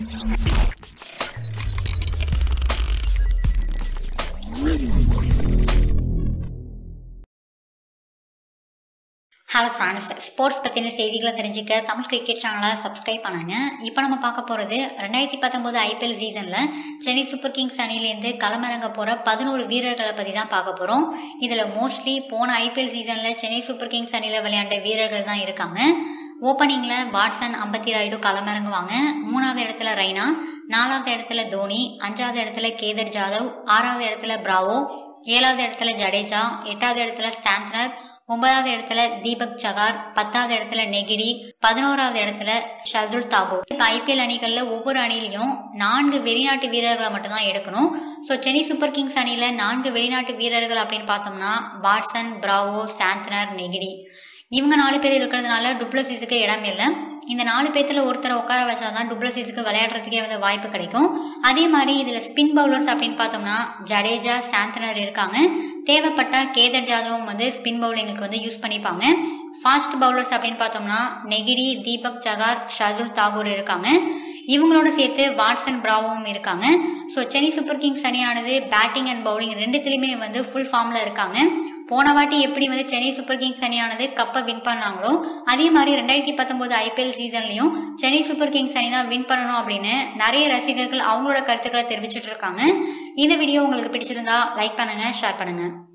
hello France sports பற்றின செய்திகளை தெரிஞ்சுக்க தமிழ் கிரிக்கெட் சேனலை சப்ஸ்கிரைப் பண்ணுங்க இப்போ நம்ம பார்க்க போகிறது ரெண்டாயிரத்தி பத்தொம்போது ஐபிஎல் சீசனில் சென்னை சூப்பர் கிங்ஸ் அணிலேருந்து களமிறங்க போகிற பதினோரு வீரர்களை பற்றி தான் பார்க்க போகிறோம் இதில் மோஸ்ட்லி போன ஐபிஎல் சீசனில் சென்னை சூப்பர் கிங்ஸ் அணியில் விளையாண்ட வீரர்கள் தான் இருக்காங்க ஓப்பனிங்கில் வாட்சன் அம்பத்தி ராயுடு களமிறங்குவாங்க மூணாவது இடத்துல ரெய்னா நாலாவது இடத்துல தோனி அஞ்சாவது இடத்துல கேதர் ஜாதவ் ஆறாவது இடத்துல பிராவோ ஏழாவது இடத்துல ஜடேஜா எட்டாவது இடத்துல சாந்தனர் ஒன்பதாவது இடத்துல தீபக் சகார் பத்தாவது இடத்துல நெகிடி பதினோராவது இடத்துல ஷர்துல் தாகூர் இப்போ ஐபிஎல் அணிகள்ல ஒவ்வொரு அணிலையும் நான்கு வெளிநாட்டு வீரர்களை மட்டும்தான் எடுக்கணும் ஸோ சென்னை சூப்பர் கிங்ஸ் அணியில நான்கு வெளிநாட்டு வீரர்கள் அப்படின்னு பார்த்தோம்னா வாட்சன் பிராவோ சாந்தனர் நெகிடி இவங்க நாலு பேர் இருக்கிறதுனால டுப்ளசிஸுக்கு இடம் இல்லை இந்த நாலு பேர்த்துல ஒருத்தரை உட்கார வச்சாதான் டுப்ளசிஸுக்கு விளையாடுறதுக்கே வந்து வாய்ப்பு கிடைக்கும் அதே மாதிரி இதுல ஸ்பின் பவுலர்ஸ் அப்படின்னு பார்த்தோம்னா ஜடேஜா சாந்தனர் இருக்காங்க தேவைப்பட்ட கேதர் ஜாதவும் வந்து ஸ்பின் பவுலிங்குக்கு வந்து யூஸ் பண்ணிப்பாங்க ஃபாஸ்ட் பவுலர்ஸ் அப்படின்னு பார்த்தோம்னா நெகிடி தீபக் சகார் ஷர்துல் தாகூர் இருக்காங்க இவங்களோட சேர்த்து வாட்சன் பிராவும் இருக்காங்க ஸோ சென்னை சூப்பர் கிங்ஸ் அணியானது பேட்டிங் அண்ட் பவுலிங் ரெண்டுத்துலையுமே வந்து ஃபுல் ஃபார்மில் இருக்காங்க போன வாட்டி எப்படி வந்து சென்னை சூப்பர் கிங்ஸ் அணியானது கப்பை வின் பண்ணாங்களோ அதே மாதிரி ரெண்டாயிரத்தி பத்தொம்போது ஐபிஎல் சீசன்லையும் சென்னை சூப்பர் கிங்ஸ் அணி தான் வின் பண்ணணும் அப்படின்னு நிறைய ரசிகர்கள் அவங்களோட கருத்துக்களை தெரிவிச்சிட்டு இருக்காங்க இந்த வீடியோ உங்களுக்கு பிடிச்சிருந்தா லைக் பண்ணுங்க ஷேர் பண்ணுங்க